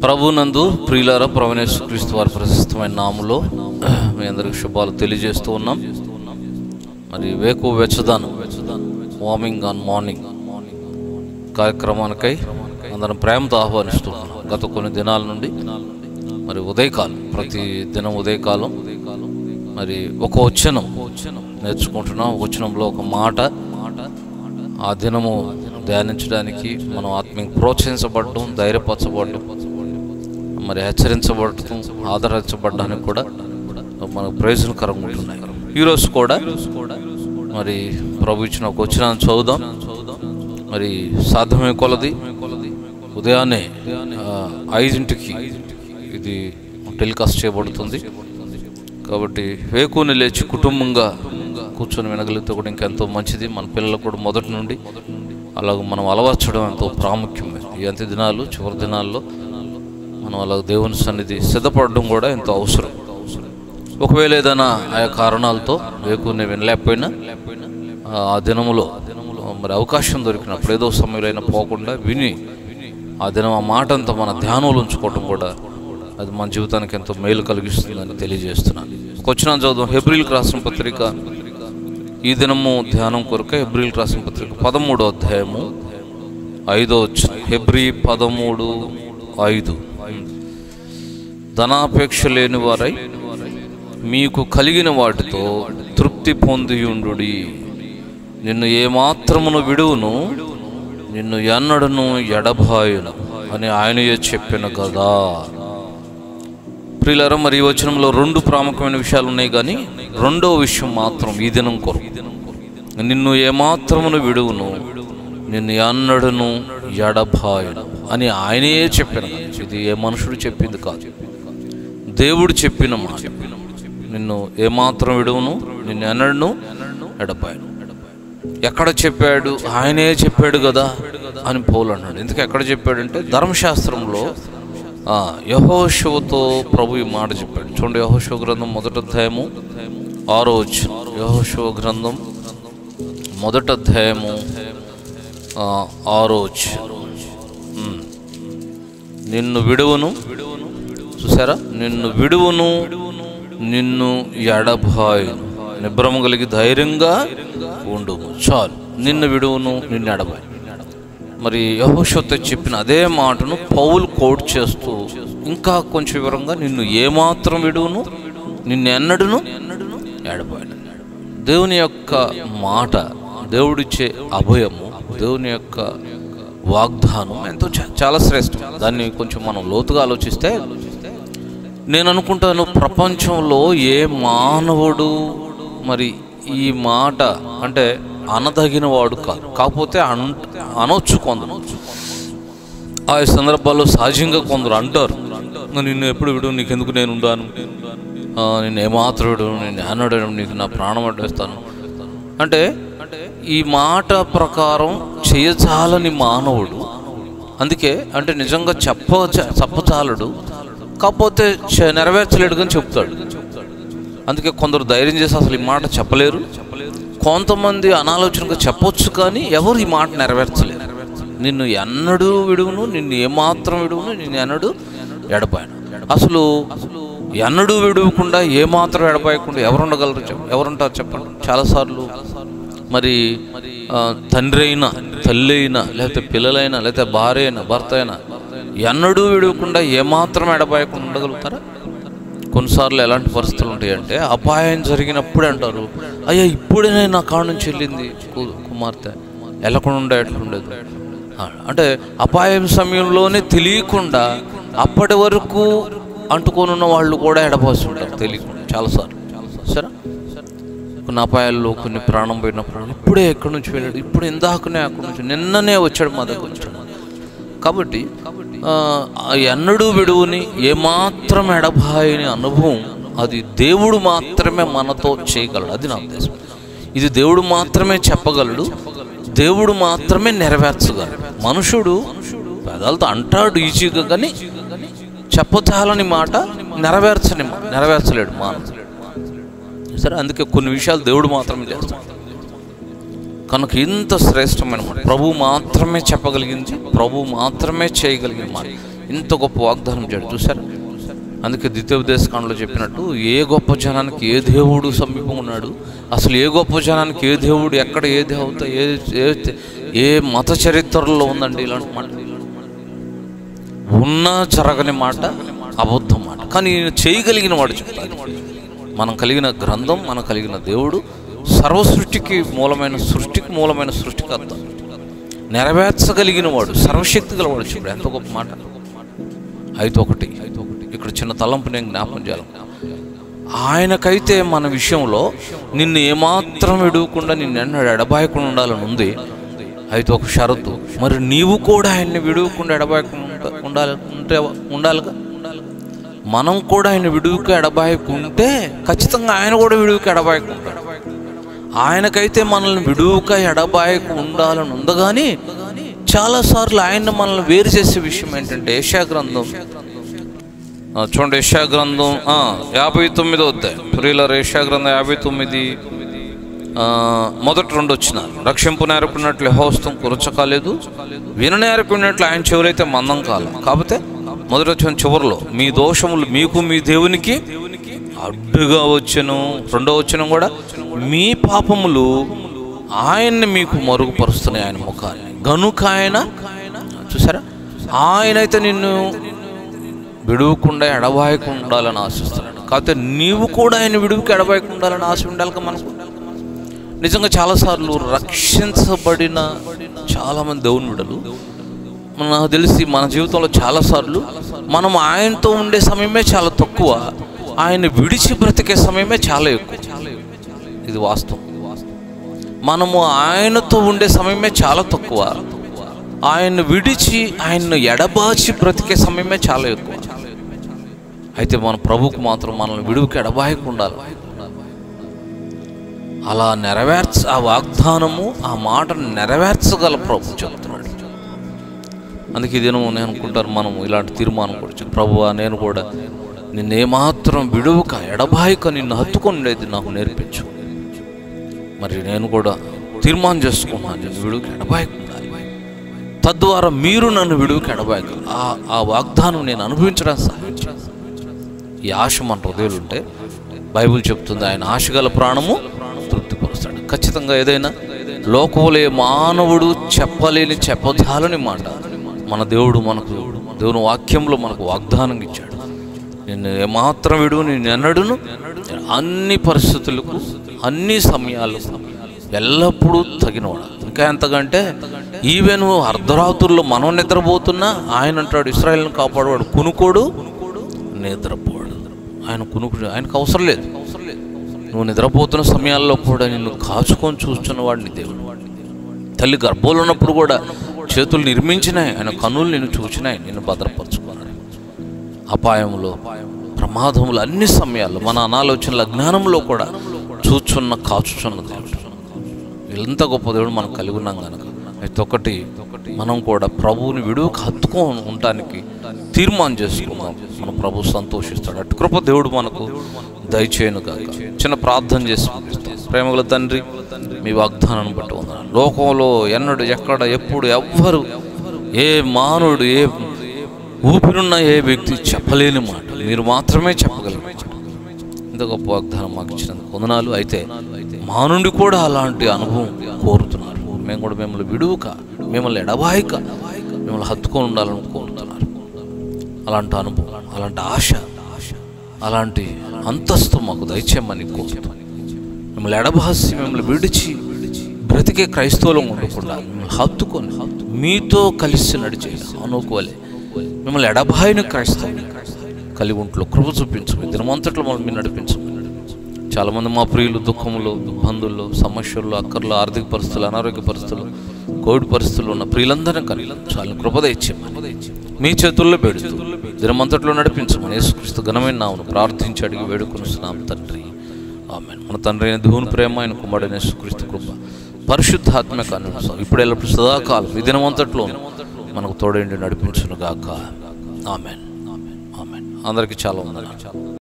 ప్రభునందు ప్రియులార ప్రవణేశ్ క్రీస్తు వారి ప్రశస్తమైన నాములో మీ అందరికి శుభాలు తెలియజేస్తూ ఉన్నాం మరి వేకు వెచ్చదాను వార్మింగ్ ఆన్ మార్నింగ్ కార్యక్రమానికై అందరం ప్రేమతో ఆహ్వానిస్తున్నాం గత కొన్ని దినాల నుండి మరి ఉదయకాలం ప్రతి దినం ఉదయకాలం మరి ఒక వచనం నేర్చుకుంటున్నాం వచనంలో ఒక మాట ఆ దినము ధ్యానించడానికి మనం ఆత్మీయ ప్రోత్సహించబడటం ధైర్యపరచబడటం మరి హెచ్చరించబడటం ఆదరించబడడానికి కూడా మనకు ప్రయోజనకరంగా ఉంటున్నాయి ఈరోజు కూడా మరి ప్రభు ఇచ్చిన ఒక వచ్చిన చదువుదాం మరి సాధ్యమే కొలది ఉదయాన్నే ఆ, ఐదింటికి ఇది టెలికాస్ట్ చేయబడుతుంది కాబట్టి వేకుని లేచి కుటుంబంగా కూర్చొని వినగలిగితే కూడా ఇంకెంతో మంచిది మన పిల్లలకు కూడా మొదటి నుండి అలాగ మనం అలవర్చడం ఎంతో ప్రాముఖ్యమే ఈ అంత్య దినాలు చివరి దినాల్లో మనం అలాగ దేవుని సన్నిధి సిద్ధపడడం కూడా ఎంతో అవసరం ఒకవేళ ఏదైనా ఆయా కారణాలతో వేకుని వినలేకపోయినా ఆ, ఆ దినములో మరి అవకాశం దొరికినప్పుడు ఏదో సమయంలో అయినా పోకుండా విని ఆ దినం ఆ మాట అంతా మన ధ్యానంలో ఉంచుకోవటం కూడా అది మన జీవితానికి ఎంతో మేలు కలిగిస్తుందని తెలియజేస్తున్నాను వచ్చిన చదువు హెబ్రిల్కి రాసిన పత్రిక ఈ దినము ధ్యానం కొరకు హెబ్రిల్కి రాసిన పత్రిక పదమూడో అధ్యాయము ఐదో వచ్చిన హెబ్రి పదమూడు ఐదు ధనాపేక్ష లేని వారై మీకు కలిగిన వాటితో తృప్తి పొందియుండుడి నిన్ను ఏమాత్రమును విడువును నిన్ను ఎన్నడను ఎడబాయును అని ఆయనయే చెప్పిన కదా ప్రియులారా మరి ఈ వచనంలో రెండు ప్రాముఖ్యమైన విషయాలు ఉన్నాయి కానీ రెండో విషయం మాత్రం ఈ దినం కొరకు నిన్ను ఏమాత్రమును విడువును నిన్ను ఎన్నడను ఎడబాయును అని ఆయనయే చెప్పిన ఇది ఏ మనుషుడు చెప్పింది కాదు దేవుడు చెప్పిన మాట నిన్ను ఏమాత్రం విడువును నిన్ను ఎన్నడను ఎడబాయను ఎక్కడ చెప్పాడు ఆయనే చెప్పాడు కదా అని పౌలు అన్నాడు ఎందుకు ఎక్కడ చెప్పాడంటే ధర్మశాస్త్రంలో ఆ, యెహోషువతో ప్రభు ఈ మాట చెప్పాడు చూడండి యహోశివ గ్రంథం మొదటి అధ్యాయము ఆరో వచ్చిన యహోశివ గ్రంథం మొదటి అధ్యాయము ఆ, ఆరో వచ్చిన ఉమ్. నిన్ను విడువును చూసారా నిన్ను విడువును నిన్ను ఎడబాయును నిబ్రమ కలిగి ధైర్యంగా ఉండుము చాలు నిన్ను విడువును నిన్ను ఎడబాయి మరి యహోషతో చెప్పిన అదే మాటను పౌలు కోట్ చేస్తూ ఇంకా కొంచెం వివరంగా నిన్ను ఏమాత్రం విడువును నిన్ను ఎన్నడును ఎడబాయను దేవుని యొక్క మాట దేవుడిచ్చే అభయము దేవుని యొక్క వాగ్దానం ఎంతో చా- చాలా శ్రేష్టం దాన్ని కొంచెం మనం లోతుగా ఆలోచిస్తే నేను అనుకుంటాను ప్రపంచంలో ఏ మానవుడు మరి ఈ మాట అంటే అనదగిన వాడు కాదు కాకపోతే అన్ అనొచ్చు కొందరు ఆ సందర్భాల్లో సహజంగా కొందరు అంటారు నిన్ను ఎప్పుడు విడు నీకెందుకు నేను ఉండాను ఆ, నిన్ను ఏమాత్రం విడు నేను అనడు నీకు నా ప్రాణం అడ్డేస్తాను అంటే ఈ మాట ప్రకారం చేయచాలని మానవుడు అందుకే అంటే నిజంగా చెప్ప చెప్పచాలడు కాకపోతే చ- నెరవేర్చలేడు కానీ చెప్తాడు అందుకే కొందరు ధైర్యం చేసి అసలు ఈ మాట చెప్పలేరు కొంతమంది అనాలోచనగా చెప్పొచ్చు కానీ ఎవరు ఈ మాట నెరవేర్చలేరు నిన్ను ఎన్నడూ విడువును నిన్ను ఏమాత్రం విడువును నిన్ను ఎన్నడూ ఎడపాయను అసలు ఎన్నడూ విడువకుండా ఏమాత్రం ఎడపాయకుండా ఎవరు ఉండగలరు చెప్ప ఎవరుంటారు చెప్పండి చాలాసార్లు మరి ఆ, తండ్రి అయినా తల్లి అయినా లేకపోతే పిల్లలైనా లేకపోతే భార్య అయినా భర్త అయినా ఎన్నడూ విడవకుండా ఏమాత్రం ఎడబాయకుండా ఉండగలుగుతారా కొన్నిసార్లు ఎలాంటి పరిస్థితులు ఉంటాయంటే అపాయం జరిగినప్పుడే అంటారు అయ్యా ఇప్పుడే నా కాడ నుంచి వెళ్ళింది కు- కుమార్తె వెళ్ళకుండా ఉండే ఎట్లుండేది ఆ, అంటే అపాయం సమయంలోనే తెలియకుండా అప్పటి వరకు అంటుకొనున్న వాళ్ళు కూడా ఎడబాస్తుంటారు తెలియకుండా చాలాసార్లు సరే కొన్ని అపాయాల్లో కొన్ని ప్రాణం పోయినప్పుడు ఇప్పుడే ఎక్కడి నుంచి వెళ్ళాడు ఇప్పుడు ఇందాకనే అక్కడి నుంచి నిన్ననే వచ్చాడు మా దగ్గర వచ్చాడు కాబట్టి ఆ, ఆ ఎన్నడూ విడువుని ఏమాత్రం ఎడబాయని అనుభవం అది దేవుడు మాత్రమే మనతో చేయగలడు అది నా ఉద్దేశం ఇది దేవుడు మాత్రమే చెప్పగలడు దేవుడు మాత్రమే నెరవేర్చగలడు మనుషుడు పెదాలతో అంటాడు ఈజీగా కానీ చెప్పచాలని మాట నెరవేర్చని మాట నెరవేర్చలేడు మానవుడు సరే అందుకే కొన్ని విషయాలు దేవుడు మాత్రమే చేస్తాడు కనుక ఇంత శ్రేష్టమైన మాట ప్రభు మాత్రమే చెప్పగలిగింది ప్రభు మాత్రమే చేయగలిగిన మాట ఇంత గొప్ప వాగ్దానం చేయడు చూసారా అందుకే ద్వితీయోపదేశకాండలో చెప్పినట్టు ఏ గొప్ప జనానికి ఏ దేవుడు సమీపం ఉన్నాడు అసలు ఏ గొప్ప జనానికి ఏ దేవుడు ఎక్కడ ఏ దేవత ఏ ఏ- ఏ మత చరిత్రలో ఉందండి ఇలాంటి మాట ఉన్నా జరగని మాట అబద్ధం మాట కానీ ఈయన చేయగలిగిన వాడు చెప్తాడు మనం కలిగిన గ్రంథం మనం కలిగిన దేవుడు సర్వ సృష్టికి మూలమైన సృష్టికి మూలమైన సృష్టికర్త నెరవేర్చగలిగిన వాడు సర్వశక్తి గలవాడు చెప్పాడు ఎంత గొప్ప మాట అయితే ఒకటి ఇక్కడ చిన్న తలంపు నేను జ్ఞాపకం చేయాలి ఆయనకైతే మన విషయంలో నిన్ను ఏమాత్రం విడవకుండా నిన్ను ఎన్నడూ ఎడబాయకుండా ఉండాలని ఉంది అయితే ఒక షరతు మరి నీవు కూడా ఆయన్ని విడవకుండా ఎడబాయకుండా ఉంట- ఉండాలి ఉంటే ఉండాలిగా మనం కూడా ఆయన విడువుకి ఎడబాయకుంటే ఖచ్చితంగా ఆయన కూడా విడువుకి ఎడబాయకుంటాడు ఆయనకైతే మనల్ని విడువుక ఎడబాయకు ఉండాలని ఉంది కానీ చాలాసార్లు ఆయన మనల్ని వేరు చేసే విషయం ఏంటంటే ఏషా గ్రంథం ఆ, చూడండి ఏషా గ్రంథం ఆ, యాభై తొమ్మిదో అధ్యాయం ప్రియుల ఏషా గ్రంథం యాభై తొమ్మిది ఆ, మొదటి రెండు వచ్చిన రక్షింపు నేర్పున్నట్లు హోస్తం కురచకాలేదు విన నేర్పున్నట్లు ఆయన చెవులైతే మందం కాలం కాకపోతే మొదటి వచ్చిన చివరిలో మీ దోషములు మీకు మీ దేవునికి అడ్డుగా వచ్చెను రెండో వచ్చిన కూడా మీ పాపములు ఆయన్ని మీకు మరుగుపరుస్తున్నాయి ఆయన ముఖాన్ని గనుక ఆయన చూసారా ఆయనైతే నిన్ను విడువకుండా ఎడబాయకుండా ఉండాలని ఆశిస్తున్నాడు కాకపోతే నీవు కూడా ఆయన విడువుకి ఎడబాయకుండా ఉండాలని ఆశ ఉండాలి కదా మనకు నిజంగా చాలాసార్లు రక్షించబడిన చాలామంది దేవుని విడలు మన- నాకు తెలిసి మన జీవితంలో చాలాసార్లు మనం ఆయనతో ఉండే సమయమే చాలా తక్కువ ఆయన విడిచి బ్రతికే సమయమే చాలా ఎక్కువ ఇది వాస్తవం మనము ఆయనతో ఉండే సమయమే చాలా తక్కువ ఆయన్ని విడిచి ఆయన్ను ఎడబాచి బ్రతికే సమయమే చాలా ఎక్కువ అయితే మన ప్రభుకు మాత్రం మనల్ని విడువుకి ఎడబాయకుండా ఉండాలి అలా నెరవేర్చ ఆ వాగ్దానము ఆ మాటను నెరవేర్చగల ప్రభు చెప్తున్నాడు అందుకే ఇదేనో నేను అనుకుంటాను మనం ఇలాంటి తీర్మానం కూడా చేయాలి. ప్రభువా నేను కూడా నిన్నేమాత్రం విడువక ఎడబాయిక నిన్ను హత్తుకొనేది నాకు నేర్పించు మరి నేను కూడా తీర్మానం చేసుకున్నాను నేను విడువకి ఎడబాయకు ఉండాలి తద్వారా మీరు నన్ను విడువకి ఎడబాయక ఆ ఆ వాగ్దానం నేను అనుభవించడానికి సహాయం చేయండి. ఈ ఆశ మన హృదయాలు ఉంటే బైబిల్ చెప్తుంది ఆయన ఆశగల ప్రాణము తృప్తిపరుస్తాడు ఖచ్చితంగా ఏదైనా లోకంలో మానవుడు చెప్పలేని చెప్పజాలని మాట మన దేవుడు మనకు దేవుని వాక్యంలో మనకు వాగ్దానం ఇచ్చాడు నేను ఏమాత్రం విడువు నేను ఎన్నడును అన్ని పరిస్థితులకు అన్ని సమయాలకు ఎల్లప్పుడూ తగినవాడు ఇంకా ఎంతకంటే ఈవెన్ అర్ధరాత్రుల్లో మనం నిద్రపోతున్నా ఆయన అంటాడు ఇస్రాయల్ని కాపాడవాడు కునుకోడు నిద్రపోడు ఆయన కునుకుడు ఆయనకు అవసరం లేదు నువ్వు నిద్రపోతున్న సమయాల్లో కూడా నిన్ను కాచుకొని చూస్తున్న వాడిని దేవుడు తల్లి గర్భంలో ఉన్నప్పుడు కూడా చేతులు నిర్మించినాయి ఆయన కన్నులు నిన్ను చూచినాయి నిన్ను భద్రపరుచుకున్నాడు అపాయములో ప్రమాదములు అన్ని సమయాల్లో మన అనాలోచనల అజ్ఞానంలో కూడా చూచున్న కాచుచున్న దేవుడు ఎంత గొప్ప దేవుడు మనం కలిగి ఉన్నాం కనుక అయితే ఒకటి మనం కూడా ప్రభువుని విడువకు హత్తుకొని ఉండటానికి తీర్మానం చేసుకున్నాం మన ప్రభు సంతోషిస్తాడు అటు కృప దేవుడు మనకు దయచేయను కాక చిన్న ప్రార్థన చేసి ముగిస్తాం. ప్రేమగల తండ్రి మీ వాగ్దానాన్ని బట్టి ఉన్నాను లోకంలో ఎన్నడు ఎక్కడ ఎప్పుడు ఎవ్వరు ఏ మానవుడు ఏ ఊపిరున్న ఏ వ్యక్తి చెప్పలేని మాట మీరు మాత్రమే చెప్పగలరు ఇంత గొప్ప వాగ్దానం మాకు ఇచ్చినందుకు వందనాలు అయితే మా నుండి కూడా అలాంటి అనుభవం కోరుతున్నారు మేము కూడా మిమ్మల్ని విడువుక మిమ్మల్ని ఎడబాయిక మిమ్మల్ని హత్తుకొని ఉండాలని కోరుతున్నారు అలాంటి అనుభవం అలాంటి ఆశ అలాంటి అంతస్తు మాకు దయచేయమని కోరుతున్నాను మిమ్మల్ని ఎడబాసి మిమ్మల్ని విడిచి బ్రతికే క్రైస్తవులం ఉండకుండా మిమ్మల్ని హత్తుకొని మీతో కలిసి నడిచే అనుకోలే మిమ్మల్ని ఎడబాయిని క్రైస్తవుని కలిగి ఉంట్లో కృప చూపించు దినమంతట్లో మమ్మల్ని మీరు నడిపించు చాలామంది మా ప్రియులు దుఃఖంలో ఇబ్బందుల్లో సమస్యల్లో అక్కర్లో ఆర్థిక పరిస్థితులు అనారోగ్య పరిస్థితులు కోవిడ్ పరిస్థితుల్లో ఉన్న ప్రియులందరినీ కలిగి చాలా కృపద ఇచ్చేమని మీ చేతుల్లో పెడుతూ దినమంతట్లో నడిపించమని యేసుక్రీస్తు ఘనమైన నామను ప్రార్థించి అడిగి వేడుకొనిస్తున్నాం తండ్రి ఆమె మన తండ్రి అయిన దేవుని ప్రేమ ఆయన కుమారుడైన యేసుక్రీస్తు కృప పరిశుద్ధాత్మక అనుసారం ఇప్పుడు ఎల్లప్పుడు సదాకాలం ఈ దినమంతట్లో మనకు తోడేండి నడిపించును గాక ఆమెన్ ఆమెన్ అందరికీ చాలా వందనాలు